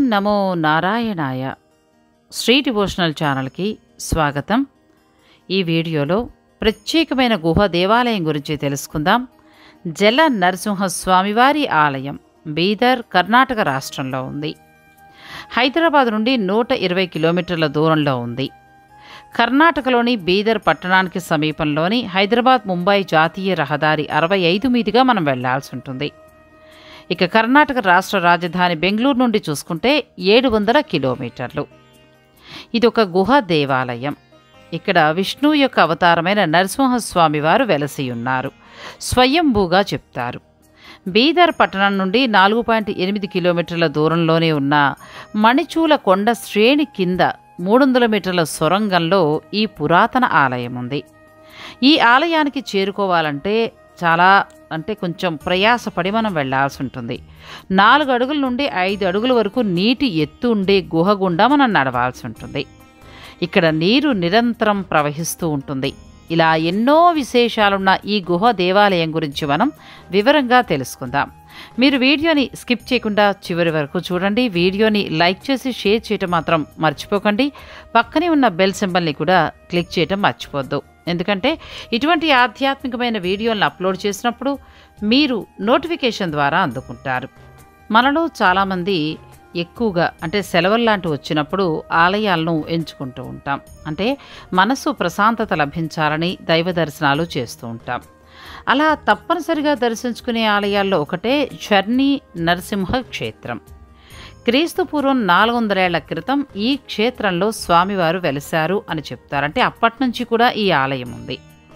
నమో నారాయణాయ శ్రీ డివోషనల్ ఛానల్కి స్వాగతం ఈ వీడియోలో ప్రత్యేకమైన గుహ దేవాలయం గురించి తెలుసుకుందాం జల నరసింహస్వామివారి ఆలయం బీదర్ కర్ణాటక రాష్ట్రంలో ఉంది హైదరాబాద్ నుండి నూట ఇరవై కిలోమీటర్ల దూరంలో ఉంది కర్ణాటకలోని బీదర్ పట్టణానికి సమీపంలోని హైదరాబాద్ ముంబై జాతీయ రహదారి అరవై ఐదు మీదుగా మనం వెళ్లాల్సి ఉంటుంది ఇక కర్ణాటక రాష్ట్ర రాజధాని బెంగళూరు నుండి చూసుకుంటే ఏడు వందల కిలోమీటర్లు ఇది ఒక గుహ దేవాలయం ఇక్కడ విష్ణువు యొక్క అవతారమైన నరసింహస్వామి వారు వెలసి ఉన్నారు స్వయంభూగా చెప్తారు బీదర్ పట్టణం నుండి నాలుగు పాయింట్ ఎనిమిది కిలోమీటర్ల దూరంలోనే ఉన్న మణిచూల కొండ శ్రేణి కింద మూడు వందల మీటర్ల సొరంగంలో ఈ పురాతన ఆలయం ఉంది ఈ ఆలయానికి చేరుకోవాలంటే చాలా అంటే కొంచెం ప్రయాసపడి మనం వెళ్ళాల్సి ఉంటుంది నాలుగు అడుగుల నుండి ఐదు అడుగుల వరకు నీటి ఎత్తు ఉండే గుహ గుండా మనం నడవాల్సి ఉంటుంది ఇక్కడ నీరు నిరంతరం ప్రవహిస్తూ ఉంటుంది ఇలా ఎన్నో విశేషాలున్న ఈ గుహ దేవాలయం గురించి మనం వివరంగా తెలుసుకుందాం మీరు వీడియోని స్కిప్ చేయకుండా చివరి వరకు చూడండి వీడియోని లైక్ చేసి షేర్ చేయటం మాత్రం మర్చిపోకండి పక్కనే ఉన్న బెల్ సింబల్ని కూడా క్లిక్ చేయటం మర్చిపోద్దు ఎందుకంటే ఇటువంటి ఆధ్యాత్మికమైన వీడియోలను అప్లోడ్ చేసినప్పుడు మీరు నోటిఫికేషన్ ద్వారా అందుకుంటారు మనలో చాలామంది ఎక్కువగా అంటే సెలవులు లాంటివి వచ్చినప్పుడు ఆలయాలను ఎంచుకుంటూ ఉంటాం అంటే మనసు ప్రశాంతత లభించాలని దైవ దర్శనాలు చేస్తూ ఉంటాం అలా తప్పనిసరిగా దర్శించుకునే ఆలయాల్లో ఒకటే చర్ని నరసింహ క్షేత్రం క్రీస్తు పూర్వం నాలుగు వందలేళ్ల క్రితం ఈ క్షేత్రంలో స్వామివారు వెలిశారు అని చెప్తారు అంటే అప్పటి నుంచి కూడా ఈ ఆలయం ఉంది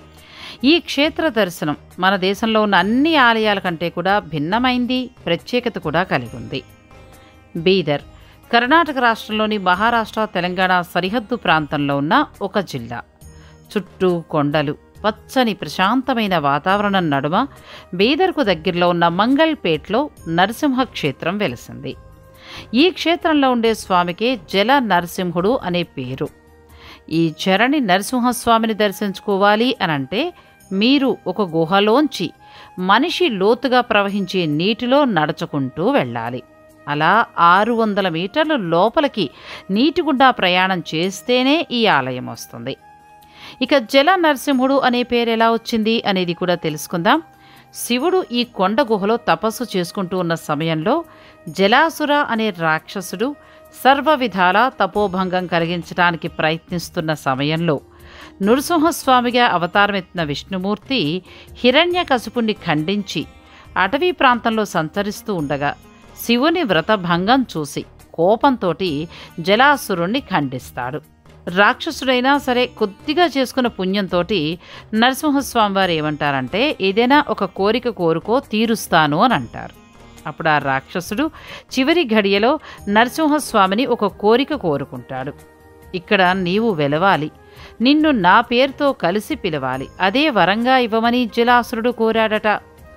ఈ క్షేత్ర దర్శనం మన దేశంలో ఉన్న అన్ని ఆలయాల కంటే కూడా భిన్నమైంది ప్రత్యేకత కూడా కలిగి ఉంది బీదర్ కర్ణాటక రాష్ట్రంలోని మహారాష్ట్ర తెలంగాణ సరిహద్దు ప్రాంతంలో ఉన్న ఒక జిల్లా చుట్టూ కొండలు పచ్చని ప్రశాంతమైన వాతావరణం నడుమ బీదర్కు దగ్గరలో ఉన్న మంగళపేట్లో నరసింహ క్షేత్రం వెలిసింది ఈ క్షేత్రంలో ఉండే స్వామికి జల నరసింహుడు అనే పేరు ఈ చరణి నరసింహస్వామిని దర్శించుకోవాలి అనంటే మీరు ఒక గుహలోంచి మనిషి లోతుగా ప్రవహించే నీటిలో నడుచుకుంటూ వెళ్ళాలి అలా ఆరు వందల మీటర్లు లోపలికి నీటి గుండా ప్రయాణం చేస్తేనే ఈ ఆలయం వస్తుంది ఇక జల నరసింహుడు అనే పేరు ఎలా వచ్చింది అనేది కూడా తెలుసుకుందాం శివుడు ఈ కొండ గుహలో తపస్సు చేసుకుంటూ ఉన్న సమయంలో జలాసుర అనే రాక్షసుడు సర్వ విధాల తపోభంగం కలిగించడానికి ప్రయత్నిస్తున్న సమయంలో నృసింహస్వామిగా అవతారమెత్తిన విష్ణుమూర్తి హిరణ్యకశిపుణ్ణి ఖండించి అటవీ ప్రాంతంలో సంచరిస్తూ ఉండగా శివుని వ్రతభంగం చూసి కోపంతోటి జలాసురుణ్ణి ఖండిస్తాడు రాక్షసుడైనా సరే కొద్దిగా చేసుకున్న పుణ్యంతో నరసింహస్వామి వారు ఏమంటారంటే ఏదైనా ఒక కోరిక కోరుకో తీరుస్తాను అని అంటారు అప్పుడు ఆ రాక్షసుడు చివరి ఘడియలో నరసింహస్వామిని ఒక కోరిక కోరుకుంటాడు ఇక్కడ నీవు వెలవాలి నిన్ను నా పేరుతో కలిసి పిలవాలి అదే వరంగా ఇవ్వమని జలాసురుడు కోరాడట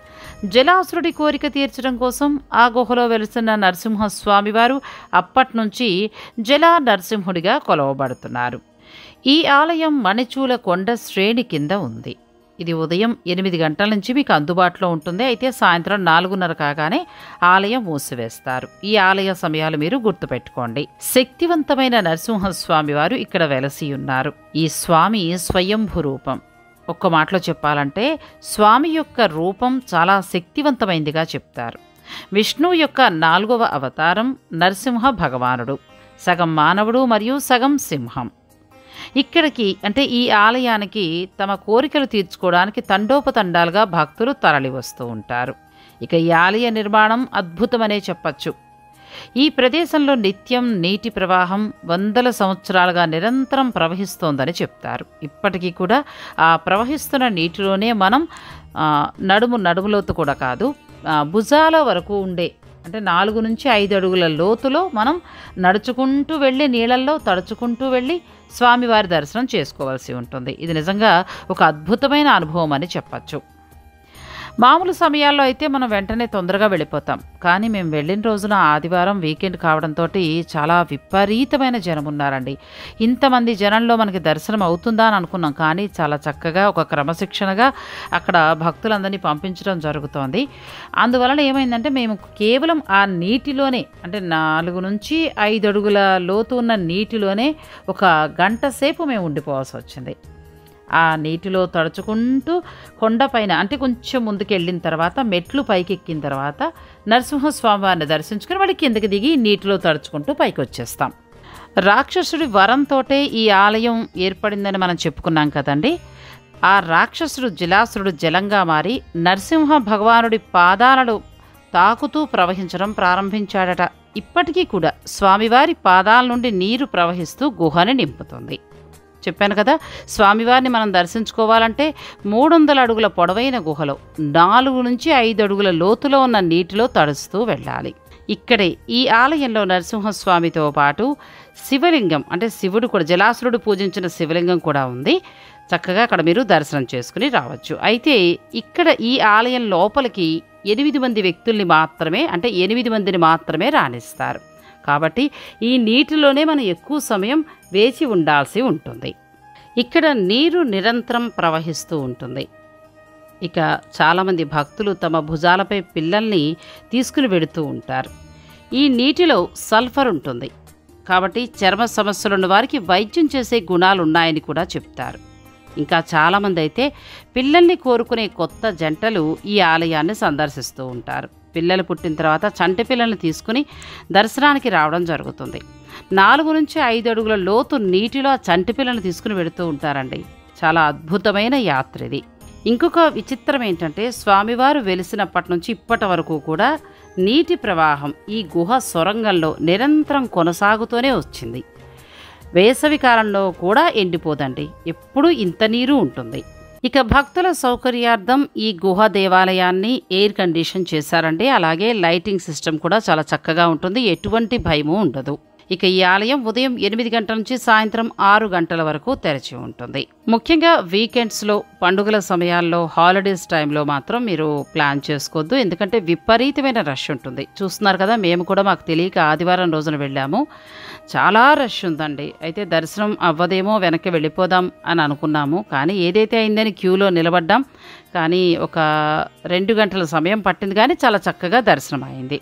జలాసురుడి కోరిక తీర్చడం కోసం ఆ గుహలో వెలుస్తున్న నరసింహస్వామివారు అప్పట్నుంచి జలా నరసింహుడిగా కొలవబడుతున్నారు ఈ ఆలయం మణిచూల కొండ శ్రేణి కింద ఉంది ఇది ఉదయం ఎనిమిది గంటల నుంచి మీకు అందుబాటులో ఉంటుంది అయితే సాయంత్రం నాలుగున్నర కాగానే ఆలయం మూసివేస్తారు ఈ ఆలయ సమయాలు మీరు గుర్తుపెట్టుకోండి శక్తివంతమైన నరసింహస్వామి వారు ఇక్కడ వెలసి ఉన్నారు ఈ స్వామి స్వయంభూ రూపం ఒక్క మాటలో చెప్పాలంటే స్వామి యొక్క రూపం చాలా శక్తివంతమైందిగా చెప్తారు విష్ణువు యొక్క నాలుగవ అవతారం నరసింహ భగవానుడు సగం మానవుడు మరియు సగం సింహం ఇక్కడికి అంటే ఈ ఆలయానికి తమ కోరికలు తీర్చుకోవడానికి తండోపతండాలుగా భక్తులు తరలి వస్తూ ఉంటారు ఇక ఈ ఆలయ నిర్మాణం అద్భుతమనే చెప్పచ్చు ఈ ప్రదేశంలో నిత్యం నీటి ప్రవాహం వందల సంవత్సరాలుగా నిరంతరం ప్రవహిస్తోందని చెప్తారు ఇప్పటికీ కూడా ఆ ప్రవహిస్తున్న నీటిలోనే మనం నడుము నడుములోతు కూడా కాదు భుజాల వరకు ఉండే అంటే నాలుగు నుంచి ఐదు అడుగుల లోతులో మనం నడుచుకుంటూ వెళ్ళి నీళ్ళల్లో తడుచుకుంటూ వెళ్ళి స్వామివారి దర్శనం చేసుకోవాల్సి ఉంటుంది ఇది నిజంగా ఒక అద్భుతమైన అనుభవం అని చెప్పచ్చు మామూలు సమయాల్లో అయితే మనం వెంటనే తొందరగా వెళ్ళిపోతాం కానీ మేము వెళ్ళిన రోజున ఆదివారం వీకెండ్ కావడంతో చాలా విపరీతమైన జనం ఉన్నారండి ఇంతమంది జనంలో మనకి దర్శనం అవుతుందా అని అనుకున్నాం కానీ చాలా చక్కగా ఒక క్రమశిక్షణగా అక్కడ భక్తులందరినీ పంపించడం జరుగుతోంది అందువలన ఏమైందంటే మేము కేవలం ఆ నీటిలోనే అంటే నాలుగు నుంచి ఐదు అడుగుల లోతు ఉన్న నీటిలోనే ఒక గంట సేపు మేము ఉండిపోవాల్సి వచ్చింది ఆ నీటిలో తడుచుకుంటూ కొండపైన అంటే కొంచెం ముందుకు వెళ్ళిన తర్వాత మెట్లు పైకి ఎక్కిన తర్వాత నరసింహస్వామి వారిని దర్శించుకుని వాడి కిందకి దిగి నీటిలో తడుచుకుంటూ పైకి వచ్చేస్తాం రాక్షసుడి వరంతోటే ఈ ఆలయం ఏర్పడిందని మనం చెప్పుకున్నాం కదండి ఆ రాక్షసుడు జలాసురుడు జలంగా మారి నరసింహ భగవానుడి పాదాలను తాకుతూ ప్రవహించడం ప్రారంభించాడట ఇప్పటికీ కూడా స్వామివారి పాదాల నుండి నీరు ప్రవహిస్తూ గుహని నింపుతుంది చెప్పాను కదా స్వామివారిని మనం దర్శించుకోవాలంటే మూడు వందల అడుగుల పొడవైన గుహలో నాలుగు నుంచి ఐదు అడుగుల లోతులో ఉన్న నీటిలో తడుస్తూ వెళ్ళాలి ఇక్కడే ఈ ఆలయంలో నరసింహస్వామితో పాటు శివలింగం అంటే శివుడు కూడా జలాసురుడు పూజించిన శివలింగం కూడా ఉంది చక్కగా అక్కడ మీరు దర్శనం చేసుకుని రావచ్చు అయితే ఇక్కడ ఈ ఆలయం లోపలికి ఎనిమిది మంది వ్యక్తుల్ని మాత్రమే అంటే ఎనిమిది మందిని మాత్రమే రాణిస్తారు కాబట్టి ఈ నీటిలోనే మనం ఎక్కువ సమయం వేచి ఉండాల్సి ఉంటుంది ఇక్కడ నీరు నిరంతరం ప్రవహిస్తూ ఉంటుంది ఇక చాలామంది భక్తులు తమ భుజాలపై పిల్లల్ని తీసుకుని వెడుతూ ఉంటారు ఈ నీటిలో సల్ఫర్ ఉంటుంది కాబట్టి చర్మ సమస్యలున్న వారికి వైద్యం చేసే గుణాలు ఉన్నాయని కూడా చెప్తారు ఇంకా చాలామంది అయితే పిల్లల్ని కోరుకునే కొత్త జంటలు ఈ ఆలయాన్ని సందర్శిస్తూ ఉంటారు పిల్లలు పుట్టిన తర్వాత చంటి పిల్లల్ని తీసుకుని దర్శనానికి రావడం జరుగుతుంది నాలుగు నుంచి ఐదు అడుగుల లోతు నీటిలో ఆ చంటి పిల్లల్ని తీసుకుని వెళుతూ ఉంటారండి చాలా అద్భుతమైన యాత్ర ఇది ఇంకొక విచిత్రం ఏంటంటే స్వామివారు వెలిసినప్పటి నుంచి ఇప్పటి వరకు కూడా నీటి ప్రవాహం ఈ గుహ సొరంగంలో నిరంతరం కొనసాగుతూనే వచ్చింది వేసవి కాలంలో కూడా ఎండిపోదండి ఎప్పుడూ ఇంత నీరు ఉంటుంది ఇక భక్తుల సౌకర్యార్థం ఈ గుహ దేవాలయాన్ని ఎయిర్ కండిషన్ చేశారండి అలాగే లైటింగ్ సిస్టమ్ కూడా చాలా చక్కగా ఉంటుంది ఎటువంటి భయము ఉండదు ఇక ఈ ఆలయం ఉదయం ఎనిమిది గంటల నుంచి సాయంత్రం ఆరు గంటల వరకు తెరిచి ఉంటుంది ముఖ్యంగా వీకెండ్స్లో పండుగల సమయాల్లో హాలిడేస్ టైంలో మాత్రం మీరు ప్లాన్ చేసుకోవద్దు ఎందుకంటే విపరీతమైన రష్ ఉంటుంది చూస్తున్నారు కదా మేము కూడా మాకు తెలియక ఆదివారం రోజున వెళ్ళాము చాలా రష్ ఉందండి అయితే దర్శనం అవ్వదేమో వెనక్కి వెళ్ళిపోదాం అని అనుకున్నాము కానీ ఏదైతే అయిందని క్యూలో నిలబడ్డాం కానీ ఒక రెండు గంటల సమయం పట్టింది కానీ చాలా చక్కగా దర్శనం అయింది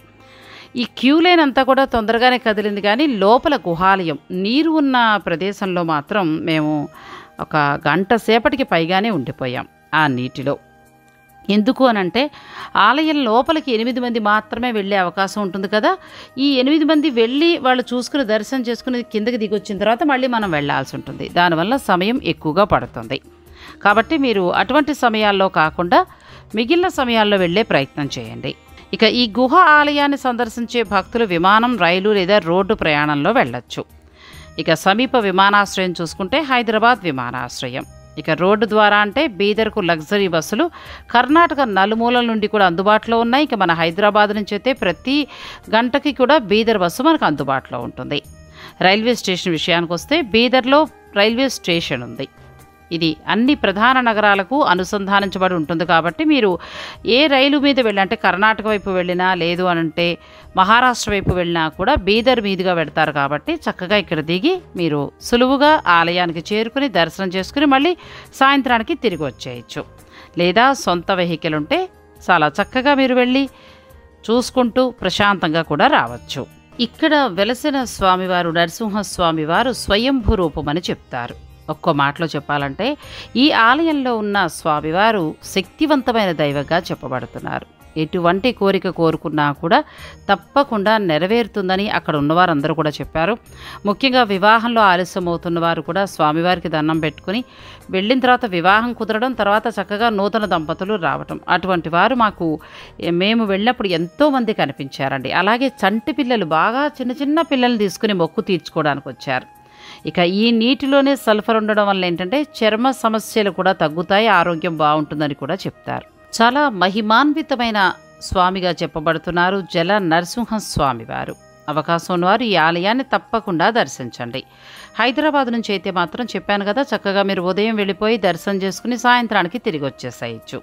ఈ క్యూ లైన్ అంతా కూడా తొందరగానే కదిలింది కానీ లోపల గుహాలయం నీరు ఉన్న ప్రదేశంలో మాత్రం మేము ఒక గంట సేపటికి పైగానే ఉండిపోయాం ఆ నీటిలో ఎందుకు అనంటే ఆలయం లోపలికి ఎనిమిది మంది మాత్రమే వెళ్ళే అవకాశం ఉంటుంది కదా ఈ ఎనిమిది మంది వెళ్ళి వాళ్ళు చూసుకుని దర్శనం చేసుకుని కిందకి దిగొచ్చిన తర్వాత మళ్ళీ మనం వెళ్ళాల్సి ఉంటుంది దానివల్ల సమయం ఎక్కువగా పడుతుంది కాబట్టి మీరు అటువంటి సమయాల్లో కాకుండా మిగిలిన సమయాల్లో వెళ్ళే ప్రయత్నం చేయండి ఇక ఈ గుహ ఆలయాన్ని సందర్శించే భక్తులు విమానం రైలు లేదా రోడ్డు ప్రయాణంలో వెళ్ళొచ్చు ఇక సమీప విమానాశ్రయం చూసుకుంటే హైదరాబాద్ విమానాశ్రయం ఇక రోడ్డు ద్వారా అంటే బీదర్కు లగ్జరీ బస్సులు కర్ణాటక నలుమూలల నుండి కూడా అందుబాటులో ఉన్నాయి ఇక మన హైదరాబాద్ నుంచి అయితే ప్రతి గంటకి కూడా బీదర్ బస్సు మనకు అందుబాటులో ఉంటుంది రైల్వే స్టేషన్ విషయానికి వస్తే బీదర్లో రైల్వే స్టేషన్ ఉంది ఇది అన్ని ప్రధాన నగరాలకు అనుసంధానించబడి ఉంటుంది కాబట్టి మీరు ఏ రైలు మీద వెళ్ళంటే కర్ణాటక వైపు వెళ్ళినా లేదు అనంటే మహారాష్ట్ర వైపు వెళ్ళినా కూడా బీదర్ మీదుగా పెడతారు కాబట్టి చక్కగా ఇక్కడ దిగి మీరు సులువుగా ఆలయానికి చేరుకుని దర్శనం చేసుకుని మళ్ళీ సాయంత్రానికి తిరిగి వచ్చేయచ్చు లేదా సొంత వెహికల్ ఉంటే చాలా చక్కగా మీరు వెళ్ళి చూసుకుంటూ ప్రశాంతంగా కూడా రావచ్చు ఇక్కడ వెలసిన స్వామివారు నరసింహస్వామివారు స్వయంభూ రూపమని చెప్తారు ఒక్కో మాటలో చెప్పాలంటే ఈ ఆలయంలో ఉన్న స్వామివారు శక్తివంతమైన దైవగా చెప్పబడుతున్నారు ఎటువంటి కోరిక కోరుకున్నా కూడా తప్పకుండా నెరవేరుతుందని అక్కడ ఉన్నవారందరూ కూడా చెప్పారు ముఖ్యంగా వివాహంలో ఆలస్యం అవుతున్న వారు కూడా స్వామివారికి దండం పెట్టుకుని వెళ్ళిన తర్వాత వివాహం కుదరడం తర్వాత చక్కగా నూతన దంపతులు రావటం అటువంటి వారు మాకు ఏ- మేము వెళ్ళినప్పుడు ఎంతోమంది కనిపించారండి అలాగే చంటి పిల్లలు బాగా చిన్న చిన్న పిల్లల్ని తీసుకుని మొక్కు తీర్చుకోవడానికి వచ్చారు ఇక ఈ నీటిలోనే సల్ఫర్ ఉండడం వల్ల ఏంటంటే చర్మ సమస్యలు కూడా తగ్గుతాయి ఆరోగ్యం బాగుంటుందని కూడా చెప్తారు చాలా మహిమాన్వితమైన స్వామిగా చెప్పబడుతున్నారు జల నరసింహ స్వామివారు అవకాశం ఉన్నవారు ఈ ఆలయాన్ని తప్పకుండా దర్శించండి హైదరాబాద్ నుంచి అయితే మాత్రం చెప్పాను కదా చక్కగా మీరు ఉదయం వెళ్ళిపోయి దర్శనం చేసుకుని సాయంత్రానికి తిరిగి వచ్చేసేయచ్చు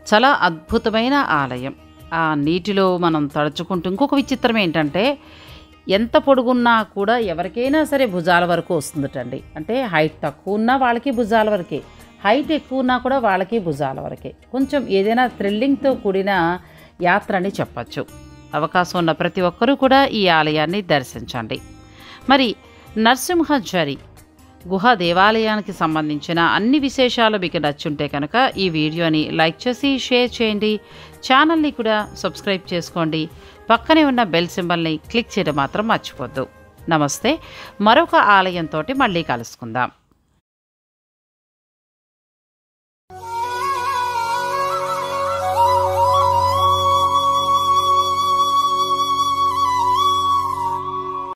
చాలా అద్భుతమైన ఆలయం ఆ నీటిలో మనం తడుచుకుంటూ ఇంకొక విచిత్రం ఏంటంటే ఎంత పొడుగున్నా కూడా ఎవరికైనా సరే భుజాల వరకు వస్తుందటండి అంటే హైట్ తక్కువ ఉన్నా వాళ్ళకి భుజాల వరకే హైట్ ఎక్కువ ఉన్నా కూడా వాళ్ళకి భుజాల వరకే కొంచెం ఏదైనా థ్రిల్లింగ్తో కూడిన యాత్ర అని చెప్పచ్చు అవకాశం ఉన్న ప్రతి ఒక్కరూ కూడా ఈ ఆలయాన్ని దర్శించండి మరి నరసింహజరి గుహ దేవాలయానికి సంబంధించిన అన్ని విశేషాలు మీకు నచ్చుంటే కనుక ఈ వీడియోని లైక్ చేసి షేర్ చేయండి ఛానల్ని కూడా సబ్స్క్రైబ్ చేసుకోండి పక్కనే ఉన్న బెల్ సింబల్ని క్లిక్ చేయడం మాత్రం మర్చిపోద్దు నమస్తే మరొక ఆలయంతో మళ్ళీ కలుసుకుందాం